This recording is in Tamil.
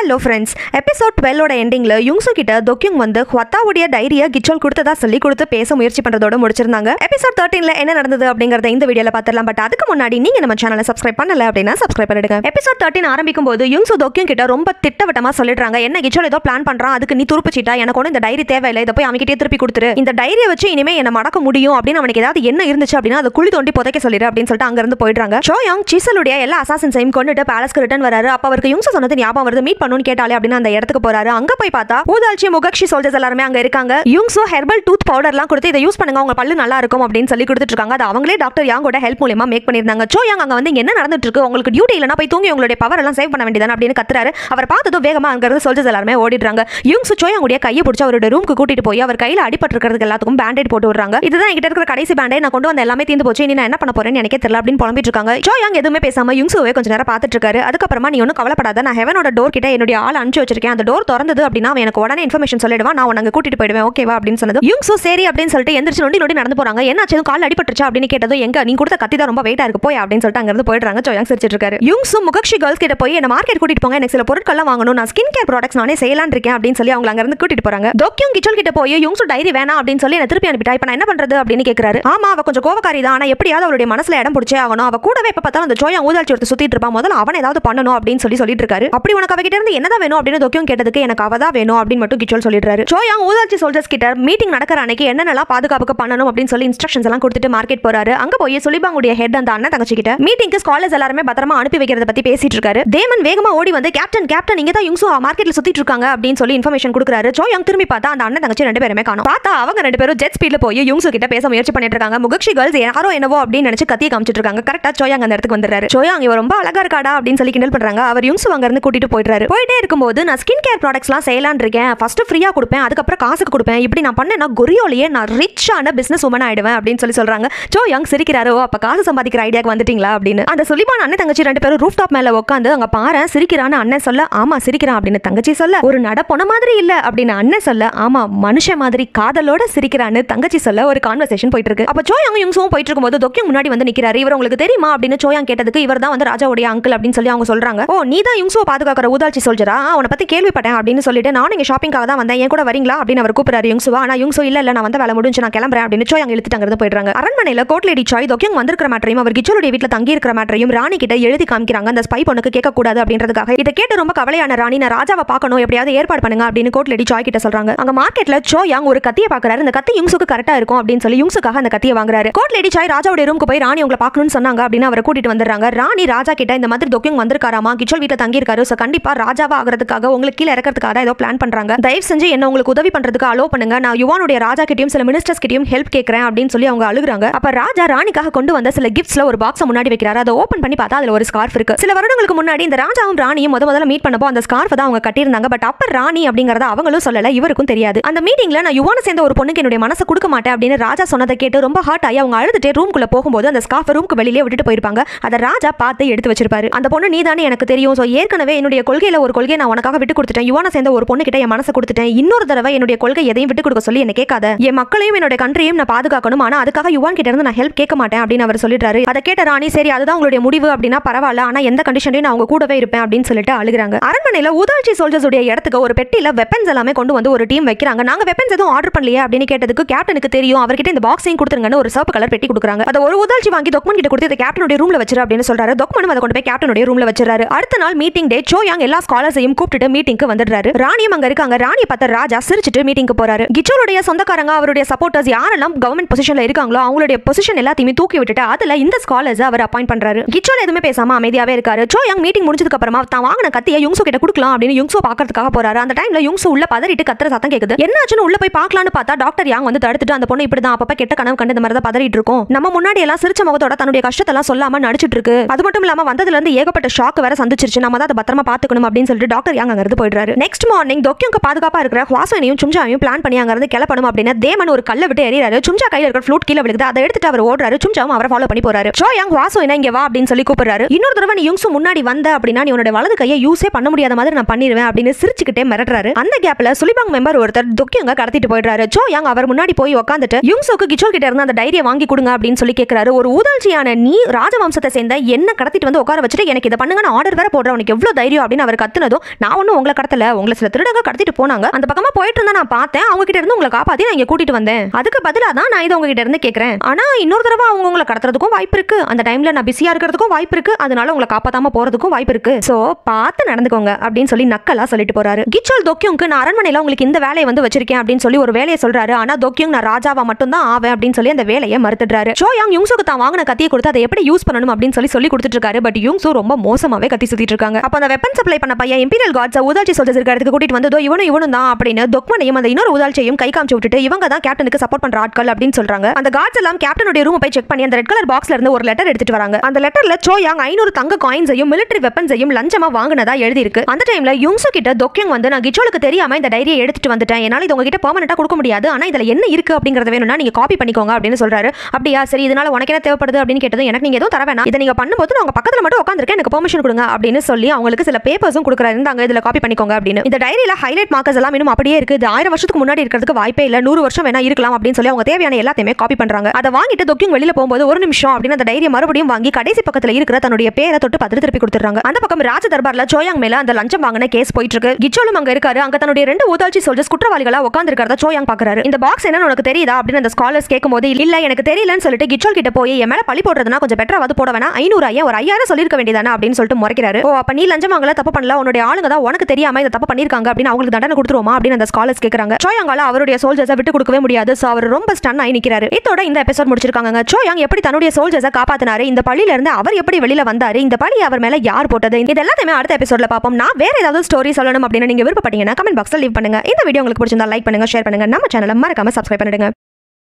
ஹலோ ஃப்ரெண்ட்ஸ் எபிசோட் டுவெல்லோட எண்டிங்ல யுங்சு கிட்ட தொக்யுங் வந்து ஹ்வத்தாவுடைய டைரியை கிச்சோல் கொடுத்ததா சொல்லி கொடுத்து பேச முயற்சி பண்றதோட முடிச்சிருந்தாங்க எபிசோட் தேர்ட்டீன்ல என்ன நடந்தது அப்படிங்கறத இந்த வீடியோல பார்த்துடலாம் பட் அதுக்கு முன்னாடி நீங்க நம்ம சேனலை சப்ஸ்கிரைப் பண்ணல அப்படின்னா சப்ஸ்கிரைப் பண்ணிடுங்க எபிசோட் தேர்ட்டின் ஆரம்பிக்கும் போது யுங்சு தொக்யுங் கிட்ட ரொம்ப திட்டவட்டமா சொல்லிடுறாங்க என்ன கிச்சோல் ஏதோ பிளான் பண்றான் அதுக்கு நீ துருப்பிச்சிட்டா எனக்கு ஒன்றும் இந்த டைரி தேவையில்லை இதை போய் அவன்கிட்டயே திருப்பி கொடுத்துரு இந்த டைரியை வச்சு இனிமே என்ன மடக்க முடியும் அப்படின்னு அவனுக்கு ஏதாவது என்ன இருந்துச்சு அப்படின்னா அதை குழி தோண்டி புதைக்க சொல்லிடு அப்படின்னு சொல்லிட்டு அங்கிருந்து போயிடுறாங்க சோயாங் சிசலுடைய எல்லா அசாசன்ஸையும் கொண்டுட்டு பேலஸ்க்கு ரிட்டர்ன் வராரு அப்ப அவருக்கு யுங்சு சொன்னது ஞாபகம் வருது மீட் பண்ணணும்னு கேட்டாலே அப்படின்னு அந்த இடத்துக்கு போறாரு அங்க போய் பார்த்தா ஊதால்ச்சி முகக்ஷி சோல்ஜர்ஸ் எல்லாருமே அங்க இருக்காங்க யுங்ஸோ ஹெர்பல் டூத் பவுடர்லாம் கொடுத்து இதை யூஸ் பண்ணுங்க உங்க பல்லு நல்லா இருக்கும் அப்படின்னு சொல்லி கொடுத்துட்டு இருக்காங்க அது அவங்களே டாக்டர் யாங்கோட ஹெல்ப் மூலியமா மேக் பண்ணிருந்தாங்க சோ யாங் அங்க வந்து இங்க என்ன நடந்துட்டு இருக்கு உங்களுக்கு டியூட்டி இல்லனா போய் தூங்கி உங்களுடைய பவர் எல்லாம் சேவ் பண்ண வேண்டியதானே அப்படின்னு கத்துறாரு அவர் பார்த்ததும் வேகமா அங்க இருந்து சோல்ஜர்ஸ் எல்லாருமே ஓடிடுறாங்க யுங்ஸு சோயாங்குடைய கையை பிடிச்சி அவரோட ரூமுக்கு கூட்டிட்டு போய் அவர் கையில அடிபட்டு இருக்கிறதுக்கு எல்லாத்துக்கும் பேண்டேட் போட்டு விடுறாங்க இதுதான் என்கிட்ட இருக்கிற கடைசி பேண்டேட் நான் கொண்டு வந்த எல்லாமே தீந்து போச்சு இனி நான் என்ன பண்ண போறேன்னு எனக்கே தெரியல அப்படின்னு புலம்பிட்டு இருக்காங்க சோயாங் எதுவுமே பேசாம யுங்ஸுவே கொஞ்ச நேரம் பார்த்துட்டு இருக்காரு அதுக்கப்புறமா நீ ஒன்றும் கவலைப்படாத நான் ஹெவனோட டோர் கிட்ட என்னுடைய ஆள் அனுப்பிச்சு வச்சிருக்கேன் அந்த டோர் திறந்தது அப்படின்னா அவன் எனக்கு உடனே இன்ஃபர்மேஷன் சொல்லிடுவான் நான் உனக்கு கூட்டிட்டு போயிடுவேன் ஓகேவா அப்படின்னு சொன்னது யுங்ஸோ சரி அப்படின்னு சொல்லிட்டு எந்திரிச்சு நொண்டி நொண்டி நடந்து போறாங்க என்னாச்சு எதுவும் கால் அடிபட்டுருச்சா அப்படின்னு கேட்டதும் எங்க நீ கொடுத்த கத்தி தான் ரொம்ப வெயிட்டா இருக்கு போய் அப்படின்னு சொல்லிட்டு அங்கிருந்து போயிடுறாங்க சோயாங் சிரிச்சிட்டு இருக்காரு யுங்ஸும் முகக்ஷி கேர்ள்ஸ் கிட்ட போய் என்ன மார்க்கெட் கூட்டிட்டு போங்க எனக்கு சில பொருட்கள்லாம் வாங்கணும் நான் ஸ்கின் கேர் ப்ராடக்ட்ஸ் நானே செய்யலாம்னு இருக்கேன் அப்படின்னு சொல்லி அவங்க அங்கிருந்து கூட்டிட்டு போறாங்க தொக்கியும் கிச்சல் கிட்ட போய் யுங்ஸு டைரி வேணாம் அப்படின்னு சொல்லி என்ன திருப்பி அனுப்பிட்டா இப்போ நான் என்ன பண்றது அப்படின்னு கேட்கறாரு ஆமா அவ கொஞ்சம் கோவக்காரி தான் ஆனா எப்படியாவது அவளுடைய மனசுல இடம் பிடிச்சே ஆகணும் அவ கூடவே எப்ப பார்த்தாலும் அந்த சோயா ஊதாச்சி ஒருத்தர் சுத்திட்டு இருப்பான் முதல்ல அவன் ஏதாவது பண்ணணும் அப்படின்னு சொல்லி சொல்லிட்டு இருக்காரு அப்படி உனக்கு அவகிட்ட இருந்து என்னதான் வேணும் அப்படின்னு தொக்கியும் கேட்டதுக்கு எனக்கு அவ தான் வேணும் அப்படின்னு மட்டும் கிச்சல் சொல்லிடுறாரு சோயா ஊதாச்சி சோல்ஜர்ஸ் கிட்ட மீட்டிங் நடக்கிற அன்னைக்கு என்னென்னலாம் பாதுகாப்புக்கு பண்ணணும் அப்படின்னு சொல்லி இன்ஸ்ட்ரக்ஷன்ஸ் எல்லாம் கொடுத்துட்டு மார்க்கெட் போறாரு அங்க போய் சுலிபாங்குடைய ஹெட் அந்த அண்ணன் தங்கச்சி கிட்ட மீட்டிங்க்கு ஸ்காலர்ஸ் எல்லாருமே பத்திரமா அனுப்பி வைக்கிறத பத்தி பேசிட்டு இருக்காரு தேமன் வேகமா ஓடி வந்து கேப்டன் கேப்டன் இங்க தான் யுங்சு மார்க்கெட்ல சுத்திட்டு இருக்காங்க அப்படின்னு சொல்லி இன்ஃபர்மேஷன் கொடுக்குறாரு சோயாங் திரும்பி பார்த்தா அந்த அண்ணன் தங்கச்சி ரெண்டு பேருமே காணும் பார்த்தா அவங்க ரெண்டு பேரும் ஜெட் ஸ்பீட்ல போய் யுங்சு கிட்ட பேச முயற்சி பண்ணிட்டு இருக்காங்க முகக்ஷி கேர்ள்ஸ் யாரோ என்னவோ அப்படின்னு நினைச்சு கத்திய காமிச்சிட்டு இருக்காங்க கரெக்டா சோயாங் அந்த இடத்துக்கு வந்துறாரு சோயாங் இவ ரொம்ப அழகா இருக்காடா அப்படின்னு சொல்லி கிண்டல் பண்றாங்க அவர் யுங்சு அங்க இருந்து கூட்டிட்டு போயிடுறாரு போயிட்டே இருக்கும்போது நான் ஸ்கின் கேர் ப்ராடக்ட்ஸ்லாம் செய்யலாம்னு இருக்கேன் ஃபர்ஸ்ட் ஃப்ரீயா கொடுப்பேன் அதுக்கப்புறம் காசுக்கு கொடுப்பேன் இப்படி நான் பண்ணேன்னா கொரியோலயே நான் ரிச்சான பிசினஸ் உமன் ஆயிடுவேன் அப்படின்னு சொல்லி சொல்றாங்க சோ யங் சிரிக்கிறாரோ அப்ப காசு சம்பாதிக்கிற ஐடியாக்கு வந்துட்டீங்களா அப்படின்னு அந்த சுலிபான் அண்ணன் தங்கச்சி ரெண்டு பேரும் ரூஃப் டாப் மேல உட்காந்து அங்க பாரு சிரிக்கிறான்னு அண்ணன் சொல்ல ஆமா சிரிக்கிறான் அப்படின்னு தங்கச்சி சொல்ல ஒரு நட பொண்ண மாதிரி இல்ல அப்படின்னு அண்ணன் சொல்ல ஆமா மனுஷன் மாதிரி காதலோட சிரிக்கிறான்னு தங்கச்சி சொல்ல ஒரு கான்வர்சேஷன் போயிட்டு இருக்கு அப்ப சோயாங் யுங்ஸும் போயிட்டு இருக்கும்போது தொக்கியும் முன்னாடி வந்து நிக்கிறாரு இவர் உங்களுக்கு தெரியுமா அப்படின்னு சோயாங் கேட்டதுக்கு இவர் தான் வந்து ராஜாவுடைய அங்கிள் அப்படின்னு சொல்லி அவங்க சொல்றாங்க ஓ நீ தான் யுங்ஸோ பாதுகாக்கிற ஊதாச்சி சொல்ஜரா உன்னை பத்தி கேள்விப்பட்டேன் அப்படின்னு சொல்லிட்டு நானும் இங்க ஷாப்பிங்காக தான் வந்தேன் என் கூட வரீங்களா அப்படின்னு அவர் கூப்பிடுறாரு யுங்சுவா ஆனா யுங்சோ இல்ல இல்ல நான் வந்த வேலை முடிஞ்சு நான் கிளம்புறேன் அப்படின்னு சோய் அங்க இழுத்துட்டு அங்கிருந்து போயிடுறாங்க அரண்மனையில கோட் லேடி சாய் தொக்கியம் வந்திருக்கிற மேட்டரையும் அவர் கிச்சலுடைய வீட்டுல தங்கி இருக்கிற மேட்டரையும் ராணி கிட்ட எழுதி காமிக்கிறாங்க அந்த ஸ்பை பொண்ணுக்கு கேட்க கூடாது அப்படின்றதுக்காக இதை கேட்டு ரொம்ப கவலையான ராணி நான் ராஜாவை பார்க்கணும் எப்படியாவது ஏற்பாடு பண்ணுங்க அப்படின்னு கோட் லேடி சாய் கிட்ட சொல்றாங்க அங்க மார்க்கெட்ல சோ யாங் ஒரு கத்தியை பாக்குறாரு இந்த கத்தி யுங்சுக்கு கரெக்டா இருக்கும் அப்படின்னு சொல்லி யுங்சுக்காக அந்த கத்தியை வாங்குறாரு கோட் லேடி சாய் ராஜாவுடைய ரூமுக்கு போய் ராணி உங்களை பார்க்கணும்னு சொன்னாங்க அப்படின்னு அவரை கூட்டிட்டு வந்துடுறாங்க ராணி ராஜா கிட்ட இந்த மாதிரி தொக்கியம் வந்திருக்காராமா கிச்சல் வீட்டுல தங்கி இருக்காரு ஸோ கண்டிப்பா ராஜாவா ஆகிறதுக்காக உங்களுக்கு கீழே இறக்கிறதுக்காக தான் ஏதோ பிளான் பண்றாங்க தயவு செஞ்சு என்ன உங்களுக்கு உதவி பண்றதுக்கு அலோ பண்ணுங்க நான் யுவானுடைய ராஜா கிட்டயும் சில மினிஸ்டர்ஸ் கிட்டயும் ஹெல்ப் கேட்கறேன் அப்படின்னு சொல்லி அவங்க அழுகுறாங்க அப்ப ராஜா ராணிக்காக கொண்டு வந்த சில கிஃப்ட்ஸ்ல ஒரு பாக்ஸ் முன்னாடி வைக்கிறாரு அதை ஓபன் பண்ணி பார்த்தா அதுல ஒரு ஸ்கார்ஃப் இருக்கு சில வருடங்களுக்கு முன்னாடி இந்த ராஜாவும் ராணியும் முத முதல்ல மீட் பண்ணப்போ அந்த ஸ்கார்ஃப் தான் அவங்க கட்டியிருந்தாங்க பட் அப்ப ராணி அப்படிங்கறத அவங்களும் சொல்லல இவருக்கும் தெரியாது அந்த மீட்டிங்ல நான் யுவான சேர்ந்த ஒரு பொண்ணுக்கு என்னுடைய மனசை கொடுக்க மாட்டேன் அப்படின்னு ராஜா சொன்னதை கேட்டு ரொம்ப ஹார்ட் ஆகி அவங்க அழுதுட்டு ரூம்குள்ள போகும்போது அந்த ஸ்கார்ஃப் ரூம்க்கு வெளியிலே விட்டுட்டு போயிருப்பாங்க அதை ராஜா பார்த்து எடுத்து வச்சிருப்பாரு அந்த பொண்ணு நீதானே எனக்கு தெரியும் ஸோ ஏற்கனவே என்னுடைய கொள்கையில ஒரு கொள்கையை நான் உனக்காக விட்டு கொடுத்துட்டேன் யுவான சேர்ந்த ஒரு பொண்ணு கிட்ட என் மனசை கொடுத்துட்டேன் இன்னொரு தடவை என்னுடைய கொள்கை எதையும் விட்டு கொடுக்க சொல்லி என்ன கேட்காத என் மக்களையும் என்னோட கண்ட்ரியும் நான் பாதுகாக்கணும் ஆனா அதுக்காக யுவான் கிட்ட இருந்து நான் ஹெல்ப் கேட்க மாட்டேன் அப்படின்னு அவர் சொல்லிடுறாரு அதை கேட்ட ராணி சரி அதுதான் உங்களுடைய முடிவு அப்படின்னா பரவாயில்ல ஆனா எந்த கண்டிஷன்லையும் நான் அவங்க கூடவே இருப்பேன் அப்படின்னு சொல்லிட்டு அழுகுறாங்க அரண்மனையில ஊதாட்சி சோல்ஜர்ஸ் உடைய இடத்துக்கு ஒரு பெட்டியில வெப்பன்ஸ் எல்லாமே கொண்டு வந்து ஒரு டீம் வைக்கிறாங்க நாங்க வெப்பன்ஸ் எதுவும் ஆர்டர் பண்ணலையே அப்படின்னு கேட்டதுக்கு கேப்டனுக்கு தெரியும் அவர்கிட்ட இந்த பாக்ஸையும் கொடுத்துருங்கன்னு ஒரு சிவப்பு கலர் பெட்டி கொடுக்குறாங்க அதை ஒரு ஊதாட்சி வாங்கி தொக்மன் கிட்ட கொடுத்து இதை கேப்டனுடைய ரூம்ல வச்சிரு அப்படின்னு சொல்றாரு தொக்மனும் அதை கொண்டு போய் கேப்டனுடைய ரூம்ல வச்சிருக்காரு அடுத்த நாள் மீட்டிங் டே சோயாங் எல்லா ஸ்காலர்ஸையும் கூப்பிட்டுட்டு மீட்டிங்க்கு வந்துடுறாரு ராணியும் அங்க இருக்காங்க ராணியை பார்த்த ராஜா சிரிச்சிட்டு மீட்டிங்க்கு போறாரு கிச்சோருடைய சொந்தக்காரங்க அவருடைய சப்போர்ட்டர்ஸ் யாரெல்லாம் கவர்மெண்ட் பொசிஷன்ல இருக்காங்களோ அவங்களுடைய பொசிஷன் எல்லாத்தையுமே தூக்கி விட்டுட்டு அதுல இந்த ஸ்காலர்ஸ் அவர் அப்பாயிண்ட் பண்றாரு கிச்சோல் எதுவுமே பேசாம அமைதியாவே இருக்காரு சோயாங் மீட்டிங் முடிஞ்சதுக்கு அப்புறமா தான் வாங்கின கத்தியை யுங்சோ கிட்ட கொடுக்கலாம் அப்படின்னு யுங்சோ பாக்கிறதுக்காக போறாரு அந்த டைம்ல யுங்சோ உள்ள பதறிட்டு கத்துற சத்தம் கேக்குது என்னாச்சுன்னு உள்ள போய் பார்க்கலாம்னு பார்த்தா டாக்டர் யாங் வந்து தடுத்துட்டு அந்த பொண்ணு இப்படிதான் அப்பப்ப கெட்ட கனவு கண்டு இந்த மாதிரி தான் பதறிட்டு இருக்கும் நம்ம முன்னாடி எல்லாம் சிரிச்ச முகத்தோட தன்னுடைய கஷ்டத்தெல்லாம் சொல்லாம நடிச்சிட்டு இருக்கு அது மட்டும் இல்லாம வந்ததுல இருந்து ஏகப்பட்ட ஷாக் வேற சந்திச்சிருச்சு நம்ம தான் அதை பத்திரமா பாத்துக்கணும் அப்படின்னு சொல்லிட்டு டாக்டர் யாங் அங்க இருந்து போயிடுறாரு நெக்ஸ்ட் மார்னிங் தொக்கியங்க பாதுகாப்பா இருக்கிற ஹுவாசனையும் சும்ஜாவையும் பிளான் பண்ணி அங்க இருந்து கிளப்பணும் அப்படின்னு தேமன் ஒரு கல்ல விட்டு எறிறாரு சும்ஜா கையில இருக்கிற ஃப்ளூட் கீழே விழுகுது அதை எடுத்துட்டு அவர் ஓடுறாரு சும்ஜாவும் அவரை ஃபாலோ பண்ணி போறாரு ஷோ யாங் ஹுவாசோ என்ன இங்க வா அப்படின்னு சொல்லி கூப்பிடுறாரு இன்னொரு தடவை நீ யுங்ஸு முன்னாடி வந்த அப்படின்னா நீ உன்னோட வலது கையை யூஸே பண்ண முடியாத மாதிரி நான் பண்ணிடுவேன் அப்படின்னு சிரிச்சுக்கிட்டே மிரட்டுறாரு அந்த கேப்ல சுலிபாங் மெம்பர் ஒருத்தர் தொக்கியங்க கடத்திட்டு போயிடுறாரு சோ யாங் அவர் முன்னாடி போய் உட்காந்துட்டு யுங்ஸோக்கு கிச்சோல் கிட்ட இருந்து அந்த டைரியை வாங்கி கொடுங்க அப்படின்னு சொல்லி கேட்கிறாரு ஒரு ஊதாட்சியான நீ ராஜவம்சத்தை சேர்ந்த என்ன கடத்திட்டு வந்து உட்கார வச்சுட்டு எனக்கு இதை பண்ணுங்கன்னு ஆர்டர் வேற போடுற உனக்கு எவ்வளவு தைரியம் அப்படின்னு அவர் கத்துறாரு கடத்தினதும் நான் ஒன்றும் உங்களை கடத்தல உங்களை சில திருடங்க கடத்திட்டு போனாங்க அந்த பக்கமா போயிட்டு இருந்தா நான் பார்த்தேன் அவங்க கிட்ட இருந்து உங்களை காப்பாத்தி நான் இங்க கூட்டிட்டு வந்தேன் அதுக்கு பதிலாக தான் நான் இதை உங்ககிட்ட இருந்து கேட்கறேன் ஆனா இன்னொரு தடவை அவங்க உங்களை கடத்துறதுக்கும் வாய்ப்பு இருக்கு அந்த டைம்ல நான் பிஸியா இருக்கிறதுக்கும் வாய்ப்பு இருக்கு அதனால உங்களை காப்பாத்தாம போறதுக்கும் வாய்ப்பு இருக்கு சோ பார்த்து நடந்துக்கோங்க அப்படின்னு சொல்லி நக்கலா சொல்லிட்டு போறாரு கிச்சோல் தொக்கியுங்க்கு நான் அரண்மனையில உங்களுக்கு இந்த வேலையை வந்து வச்சிருக்கேன் அப்படின்னு சொல்லி ஒரு வேலையை சொல்றாரு ஆனா தொக்கியுங் நான் ராஜாவா மட்டும் தான் ஆவேன் அப்படின்னு சொல்லி அந்த வேலையை மறுத்துடுறாரு ஷோயாங் யுங்சுக்கு தான் வாங்கின கத்தியை கொடுத்து அதை எப்படி யூஸ் பண்ணணும் அப்படின்னு சொல்லி சொல்லி கொடுத்துட்டு இருக்காரு பட் யுங்சு ரொம்ப மோசமாவே கத்தி சுத்திட்டு இருக்காங்க அப்ப அந்த வெப்பன் சப்ளை பண்ண பையன் இம்பீரியல் காட்ஸ் உதாச்சி சொல்றது இருக்க இடத்துக்கு கூட்டிட்டு வந்ததோ இவனும் இவனும் தான் அப்படின்னு தொக்மனையும் அந்த இன்னொரு உதாச்சியையும் கை காமிச்சு விட்டுட்டு இவங்க தான் கேப்டனுக்கு சப்போர்ட் பண்ற ஆட்கள் அப்படின்னு சொல்றாங்க அந்த காட்ஸ் எல்லாம் கேப்டனுடைய ரூம் போய் செக் பண்ணி அந்த ரெட் கலர் பாக்ஸ்ல இருந்து ஒரு லெட்டர் எடுத்துட்டு வராங்க அந்த லெட்டர்ல சோயாங் ஐநூறு தங்க காயின்ஸையும் மிலிட்டரி வெப்பன்ஸையும் லஞ்சமா வாங்கினதா எழுதி இருக்கு அந்த டைம்ல யுங்சு கிட்ட தொக்கியங் வந்து நான் கிச்சோலுக்கு தெரியாம இந்த டைரியை எடுத்துட்டு வந்துட்டேன் என்னால இது உங்ககிட்ட பெர்மனண்டா கொடுக்க முடியாது ஆனா இதுல என்ன இருக்கு அப்படிங்கறத வேணும்னா நீங்க காப்பி பண்ணிக்கோங்க அப்படின்னு சொல்றாரு அப்படியா சரி இதனால உனக்கு என்ன தேவைப்படுது அப்படின்னு கேட்டது எனக்கு நீங்க எதுவும் தர வேணாம் இதை நீங்க பண்ணும்போது நான் உங்க பக்கத்துல மட்டும் உட்காந்துருக்கேன் எனக்கு பெர்மிஷன் கொடுங்க அப்படின்னு சொல்லி அவங்களுக்கு சில பேப்பர்ஸும் கொடுக்குறாரு இருந்தாங்க இதுல காப்பி பண்ணிக்கோங்க அப்படின்னு இந்த டைரியில ஹைலைட் மார்க்கர்ஸ் எல்லாம் இன்னும் அப்படியே இருக்கு இது ஆயிரம் வருஷத்துக்கு முன்னாடி இருக்கிறதுக்கு வாய்ப்பே இல்ல நூறு வருஷம் வேணா இருக்கலாம் அப்படின்னு சொல்லி அவங்க தேவையான எல்லாத்தையுமே காப்பி பண்றாங்க அதை வாங்கிட்டு தொக்கியும் வெளியில போகும்போது ஒரு நிமிஷம் அப்படின்னு அந்த டைரியை மறுபடியும் வாங்கி கடைசி பக்கத்துல இருக்கிற தன்னுடைய பேரை தொட்டு பார்த்துட்டு திருப்பி கொடுத்துறாங்க அந்த பக்கம் ராஜ தர்பார்ல சோயாங் மேல அந்த லஞ்சம் வாங்கின கேஸ் போயிட்டு இருக்கு கிச்சோலும் அங்க இருக்காரு அங்க தன்னுடைய ரெண்டு ஊதாச்சி சோல்ஜர்ஸ் குற்றவாளிகளா உட்கார்ந்து இருக்கிறத சோயாங் பாக்குறாரு இந்த பாக்ஸ் என்னன்னு உனக்கு தெரியுதா அப்படின்னு அந்த ஸ்காலர்ஸ் கேட்கும்போது இல்ல எனக்கு தெரியலன்னு சொல்லிட்டு கிச்சோல் கிட்ட போய் என் மேல பழி போடுறதுனா கொஞ்சம் பெட்டராவது போட வேணா ஐநூறு ஐயா ஒரு ஐயாயிரம் சொல்லிருக்க வேண்டியதானே அப்படின்னு சொல்லிட்டு முறைக்கிறாரு ஓ அப்ப நீ லஞ்சம் வாங்கல தப்பு பண்ணல உன்னுடைய ஆளுங்க தான் உனக்கு தெரியாம இதை தப்பு பண்ணிருக்காங்க அப்படின்னு அவங்களுக்கு தண்டனை கொடுத்துருவோமா அப்படின்னு அந்த ஸ்காலர்ஸ் கேக்குறாங்க சோயாங்கால அவருடைய சோல்ஜர்ஸை விட்டு கொடுக்கவே முடியாது சோ அவர் ரொம்ப ஸ்டன் ஆகி நிக்கிறாரு இதோட இந்த எபிசோட் முடிச்சிருக்காங்க சோயாங் எப்படி தன்னுடைய சோல்ஜர்ஸை காப்பாத்தினாரு இந்த பள்ளியில இருந்து அவர் எப்படி வெளியில வந்தாரு இந்த பழி அவர் மேல யார் போட்டது இது எல்லாத்தையுமே அடுத்த எபிசோட்ல பார்ப்போம் நான் வேற ஏதாவது ஸ்டோரி சொல்லணும் அப்படின்னு நீங்க விருப்பப்பட்டீங்கன்னா கமெண்ட் பாக்ஸ்ல லீவ் பண்ணுங்க இந்த வீடியோ உங்களுக்கு பிடிச்சிருந்தா லைக் பண்ணுங்க ஷேர் பண்ணுங்க நம்ம சேனலை மறக்காம சப்ஸ்கிரைப் பண்ணிடுங்க